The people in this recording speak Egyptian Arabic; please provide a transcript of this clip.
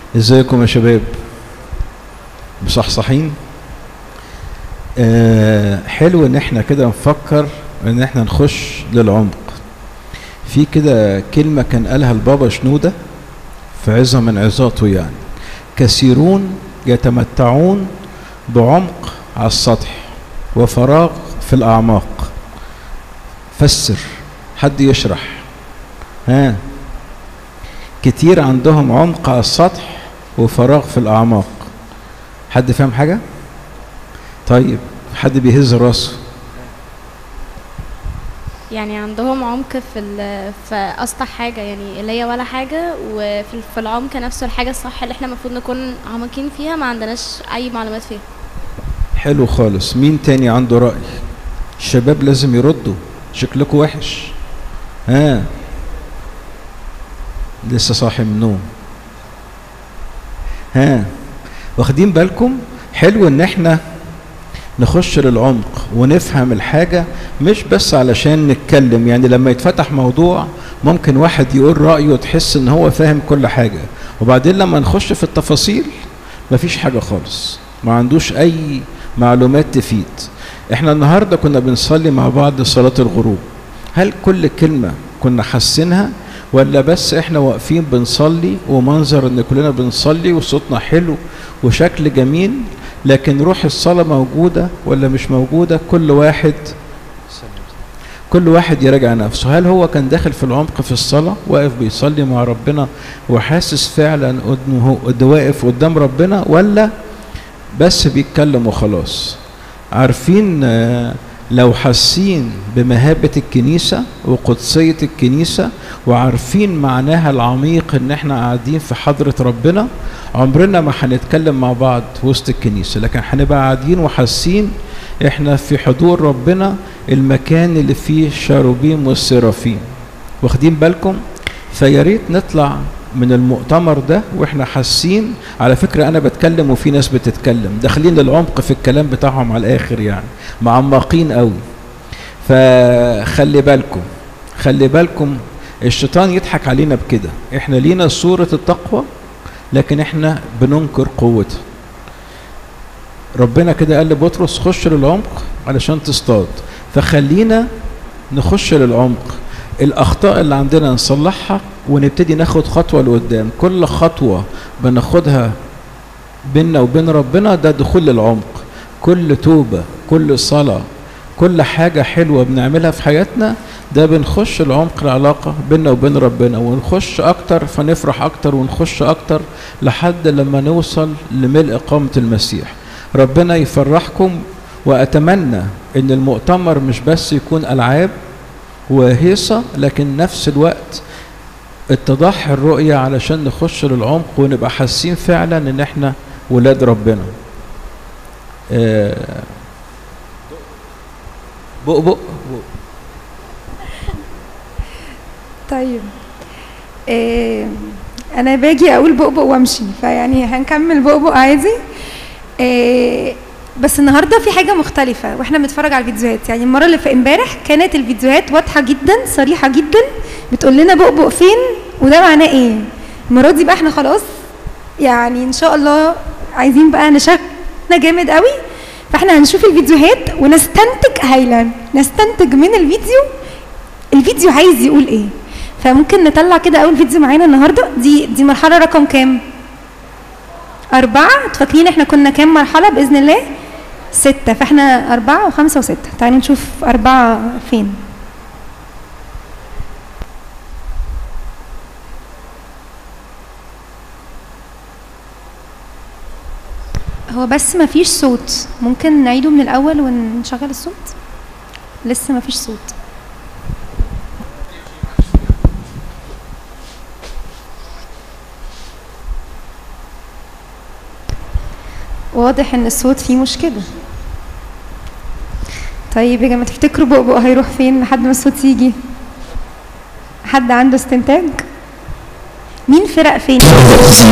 ازيكم يا شباب مصحصحين آه حلو ان احنا كده نفكر ان احنا نخش للعمق في كده كلمة كان قالها البابا شنودة في عظة من عظاته يعني كثيرون يتمتعون بعمق على السطح وفراغ في الأعماق فسر حد يشرح ها كتير عندهم عمق على السطح وفراغ في الأعماق حد فاهم حاجة؟ طيب حد بيهز راسه يعني عندهم عمق في ال- في اسطح حاجه يعني اللي هي ولا حاجه وفي ال- في العمق نفسه الحاجه الصح اللي احنا المفروض نكون عميقين فيها ما عندناش اي معلومات فيها حلو خالص مين تاني عنده رأي الشباب لازم يردوا شكلكم وحش ها لسه صاحي من النوم ها واخدين بالكم حلو ان احنا نخش للعمق ونفهم الحاجة مش بس علشان نتكلم يعني لما يتفتح موضوع ممكن واحد يقول رأيه وتحس ان هو فاهم كل حاجة وبعدين لما نخش في التفاصيل مفيش حاجة خالص ما عندوش اي معلومات تفيد احنا النهاردة كنا بنصلي مع بعض صلاة الغروب هل كل كلمة كنا حاسينها ولا بس احنا واقفين بنصلي ومنظر ان كلنا بنصلي وصوتنا حلو وشكل جميل لكن روح الصلاة موجودة ولا مش موجودة كل واحد كل واحد يراجع نفسه هل هو كان داخل في العمق في الصلاة واقف بيصلي مع ربنا وحاسس فعلا انه هو واقف قدام ربنا ولا بس بيتكلم وخلاص عارفين آه، لو حاسين بمهابة الكنيسة وقدسية الكنيسة وعارفين معناها العميق ان احنا قاعدين في حضرة ربنا عمرنا ما هنتكلم مع بعض وسط الكنيسة لكن هنبقى قاعدين وحاسين احنا في حضور ربنا المكان اللي فيه الشاروبيم والسرافيم واخدين بالكم فيا ريت نطلع من المؤتمر ده واحنا حاسين على فكره انا بتكلم وفي ناس بتتكلم داخلين للعمق في الكلام بتاعهم على الاخر يعني معمقين قوي فخلي بالكم خلي بالكم الشيطان يضحك علينا بكده احنا لينا صوره التقوى لكن احنا بننكر قوتها ربنا كده قال لبطرس خش للعمق علشان تصطاد فخلينا نخش للعمق الاخطاء اللي عندنا نصلحها ونبتدي ناخد خطوه لقدام كل خطوه بناخدها بيننا وبين ربنا ده دخول للعمق كل توبه كل صلاه كل حاجه حلوه بنعملها في حياتنا ده بنخش العمق العلاقه بيننا وبين ربنا ونخش اكتر فنفرح اكتر ونخش اكتر لحد لما نوصل لملء قامه المسيح ربنا يفرحكم واتمنى ان المؤتمر مش بس يكون العاب وهيصه لكن نفس الوقت اتضاح الرؤية علشان نخش للعمق ونبقى حاسين فعلا ان احنا ولاد ربنا آه، بق بق بق. طيب إيه انا باجي اقول بقبق وامشي فيعني هنكمل بقبق عادي إيه بس النهارده في حاجه مختلفه واحنا بنتفرج على الفيديوهات يعني المره اللي في امبارح كانت الفيديوهات واضحه جدا صريحه جدا بتقول لنا بقبق فين وده معناه ايه المره دي بقى احنا خلاص يعني ان شاء الله عايزين بقى نشكنا جامد قوي فاحنا هنشوف الفيديوهات ونستنتج هايلا نستنتج من الفيديو الفيديو عايز يقول ايه فممكن نطلع كده اول فيديو معانا النهارده دي دي مرحله رقم كام أربعة فاكرين احنا كنا كام مرحلة بإذن الله؟ ستة فاحنا أربعة وخمسة وستة تعالي نشوف أربعة فين هو بس مفيش صوت ممكن نعيده من الأول ونشغل الصوت لسه مفيش صوت واضح ان الصوت فيه مشكلة طيب يا جماعة تفتكروا بقبق هيروح فين لحد ما الصوت يجي حد عنده استنتاج مين فرق فين